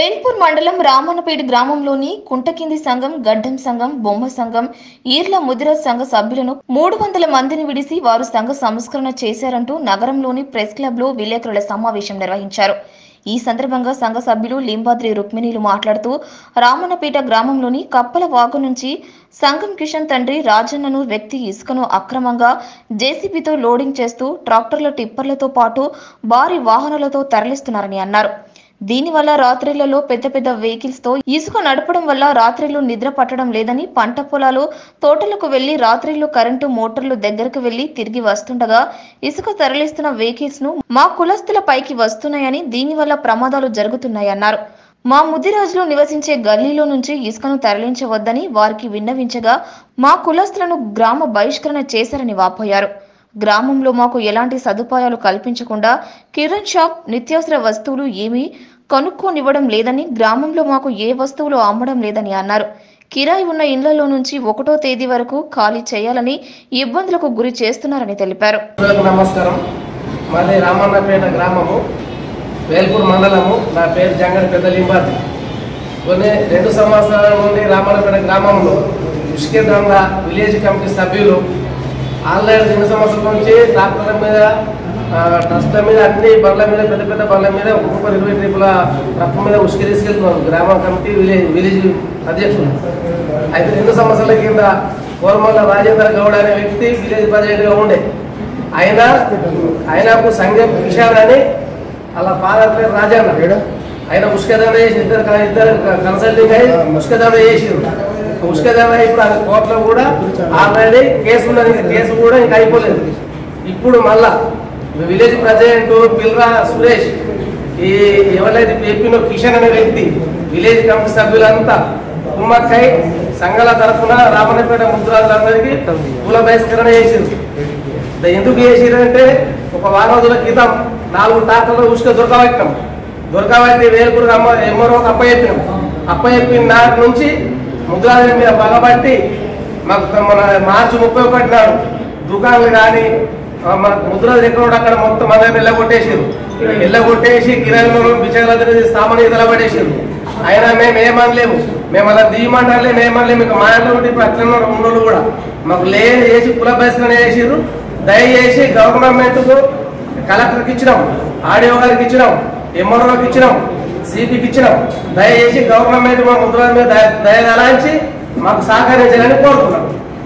వేల్పూర్ మండలం రామన్నపేట గ్రామంలోని కుంటకింది సంఘం గడ్డం సంఘం బొమ్మ సంఘం ఈర్ల ముదిర సంఘ సభ్యులను మూడు వందల మందిని విడిసి వారు సంఘ సంస్కరణ చేశారంటూ నగరంలోని ప్రెస్ క్లబ్ లో విలేకరుల సమావేశం నిర్వహించారు ఈ సందర్భంగా సంఘ సభ్యులు లింబాద్రి రుక్మిణీలు మాట్లాడుతూ రామన్నపేట గ్రామంలోని కప్పల వాగు నుంచి సంఘం కిషన్ తండ్రి రాజన్నను వ్యక్తి ఇసుకను అక్రమంగా జేసీబీతో లోడింగ్ చేస్తూ ట్రాక్టర్ల టిప్పర్లతో పాటు భారీ వాహనాలతో తరలిస్తున్నారని అన్నారు దీనివల్ల రాత్రిళ్లలో పెద్ద పెద్ద వెహికల్స్ తో ఇసుక నడపడం వల్ల రాత్రిళ్లు నిద్ర పట్టడం లేదని పంట పొలాలు తోటలకు వెళ్లి రాత్రిళ్లు కరెంటు మోటార్లు దగ్గరకు వెళ్లి తిరిగి వస్తుండగా ఇసుక తరలిస్తున్న వెహికల్స్ ను మా కులస్తుల పైకి వస్తున్నాయని దీనివల్ల ప్రమాదాలు జరుగుతున్నాయన్నారు మా ముదిరాజులు నివసించే గల్లీలో నుంచి ఇసుకను తరలించవద్దని వారికి విన్నవించగా మా కులస్తులను గ్రామ బహిష్కరణ చేశారని వాపోయారు గ్రామంలో మాకు ఎలాంటి సదుపాయాలు కల్పించకుండా కిరణ్ షాప్ నిత్యావసర వస్తువులు ఏమీ కొనుక్కోనివ్వడం లేదని గ్రామంలో మాకు ఏ వస్తువులు అమ్మడం లేదని అన్నారు కిరాయి ఉన్న ఇళ్లలో నుంచి ఒకటో తేదీ వరకు ఖాళీ చేయాలని ఇబ్బందులకు గురి చేస్తున్నారని తెలిపారు అందరికీ నమస్కారం మాది రామన్నపేట గ్రామము వేల్పూర్ మండలము నా పేరు జంగడి పెద్ద లింబాద్రి కొన్ని రెండు సంవత్సరాల నుండి రామన్నపేట గ్రామంలో ఇసుక దండ విలేజ్ కమిటీ సభ్యులు ఆన్లైన్ రెండు సంవత్సరాల నుంచి ట్రాక్టర్ల మీద ఆ, ట్రస్ట్ల మీద అన్ని బండ్ల మీద పెద్ద పెద్ద బండ్ల మీద ఒక్కొక్క ఇరవై ట్రిపుల ట్రక్ మీద ఉసుక తీసుకెళ్తున్నారు గ్రామ కమిటీ విలేజ్ విలేజ్ అధ్యక్షులు అయితే రెండు సంవత్సరాల కింద కోరమల్ల రాజేంద్ర గౌడ్ అనే వ్యక్తి విలేజ్ ప్రెసిడెంట్గా ఉండే ఆయన ఆయనకు సంఘం కిషాన్ అని అలా ఫాదర్ పేరు రాజన్న ఆయన ఉష్కదాన చేసి ఇద్దరు క- ఇద్దరు క- కన్సల్టింగ్ అయ్యి ఉష్కదాన చేసిరు ఉష్కదాన ఇప్పుడు అది కోర్టులో కూడా ఆల్రెడీ కేసు ఉన్నది ఇంకా కేసు కూడా ఇంకా అయిపోలేదు ఇప్పుడు మళ్ళా విలేజ్ ప్రెసిడెంట్ పిల్రా సురేష్ ఈ ఎవరైతే చెప్పినో కిషన్ అనే వ్యక్తి విలేజ్ కమిటీ సభ్యులంతా కుమ్మక్కై సంఘాల తరఫున రామన్నపేట ముద్రాజులందరికీ కుల బహిష్కరణ చేసింది ద- ఎందుకు చేసిరంటే ఒక వారం రోజుల క్రితం నాలుగు ట్రాక్టర్లు ఉసుక దొరకబట్టినాం దొరకబట్టి వేలుపురు అమ్మ ఎమ్మరోకి అప్పచెప్పినాం అప్పచెప్పిన నాటి నుంచి ముద్రాజుల మీద పగబట్టి మాకు మన మార్చి ముప్పై ఒకటి నాడు దుకాణాలు కానీ మన ముద్రాజు ఎక్కడ ఉంటే అక్కడ మొత్తం మన వెళ్ళగొట్టేసారు వెళ్ళగొట్టేసి కిరాయిలో బిచ్చగలందరూ సామాన్య నిలబడేసారు అయినా మేము ఏమనలేము మేము అలా దియమంటారులే మేమనలేము ఇక మా ఇంట్లో ఉంటే ఇప్పుడు అట్లనే ఉన్నారు ఉన్నోళ్ళు కూడా మాకు లేదు చేసి కుల బహిష్కరణ చేసిర్రు దయచేసి గవర్నమెంట్కు కలెక్టర్కి ఇచ్చినాం ఆడియో గారికి ఇచ్చినాం ఎంఆర్ఓకి ఇచ్చినాం సిపికి ఇచ్చినాం దయచేసి గవర్నమెంట్ మా ముద్ర మీద దయ దయదలాంచి మాకు సహకరించాలని కోరుతున్నాం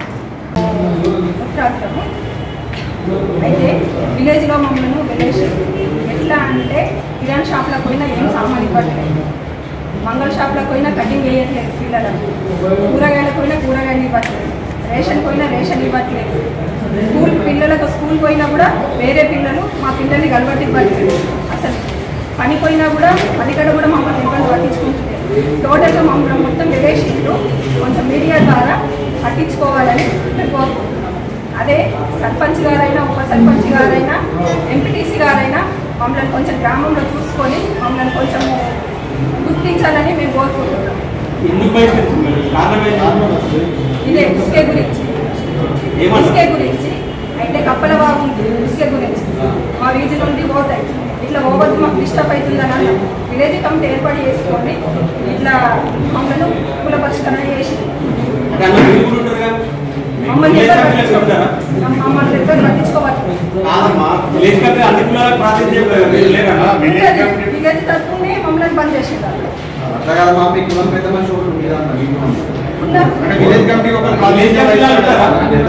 రాష్ట్రము అయితే విలేజ్లో మమ్మల్ని విలేజ్ ఎట్లా అంటే కిరాణ్ షాప్లకు పోయినా ఏం సామాన్ ఇవ్వట్లేదు మంగళ షాప్లకు పోయినా కటింగ్ వేయట్లేదు పిల్లలకు కూరగాయలకు పోయినా కూరగాయలు ఇవ్వట్లేదు రేషన్ పోయినా రేషన్ ఇవ్వట్లేదు స్కూల్ పిల్లలకు స్కూల్ పోయినా కూడా వేరే పిల్లలు మా పిల్లల్ని కలబట్టి ఇవ్వట్లేదు అసలు పని పోయినా కూడా పనికడ కూడా మమ్మల్ని ఇబ్బంది పట్టించుకుంటుంది టోటల్గా మమ్మల్ని మొత్తం విలేషన్లు కొంచెం మీడియా ద్వారా పట్టించుకోవాలని మేము కోరుకుంటున్నాం అదే సర్పంచ్ గారైనా ఉప సర్పంచ్ గారైనా ఎంపీటీసీ గారైనా మమ్మల్ని కొంచెం గ్రామంలో చూసుకొని మమ్మల్ని కొంచెం గుర్తించాలని మేము కోరుకుంటున్నాం ఎందుకు బహిష్కరించారు కారణం ఏంటి? ఇదే ఇసుకే గురించి ఏమన్నా? ఇసుకే గురించి అయితే కప్పల బాబు ఇసుకే గురించి మా వీధి నుండి పోతాయి ఇట్లా పోవద్దు మాకు డిస్టర్బ్ అవుతుందని అన్నాం విలేజ్ కమిటీ ఏర్పాటు చేసుకొని ఇట్లా మమ్మల్ని కుల పరిష్కరణ చేసి అంటే అందులో మీరు కూడా ఉంటారు కదా? మమ్మల్ని విలేజ్ ఎవరు కమిటీలో ఉంటారా? పట్టించుకో- మమ్మల్ని ఎవరు పట్టించుకోవాలి కాదమ్మా, విలేజ్ కమిటీ అన్ని కులాలకు ప్రాతినిధ్యం లేదమ్మా. విలేజ్ విలేజ్ తరఫునే మమ్మల్ని బంద్ చేసేదాన్ని అట్లా కదా మా మీకు కులం పెద్ద మనిషి ఒకటి ఉంది కదా అన్న, మీకు. ఉన్నారు అంటే విలేజ్ కమిటీ ఒక విలేజ్ కమిటీలో ఉంటారా?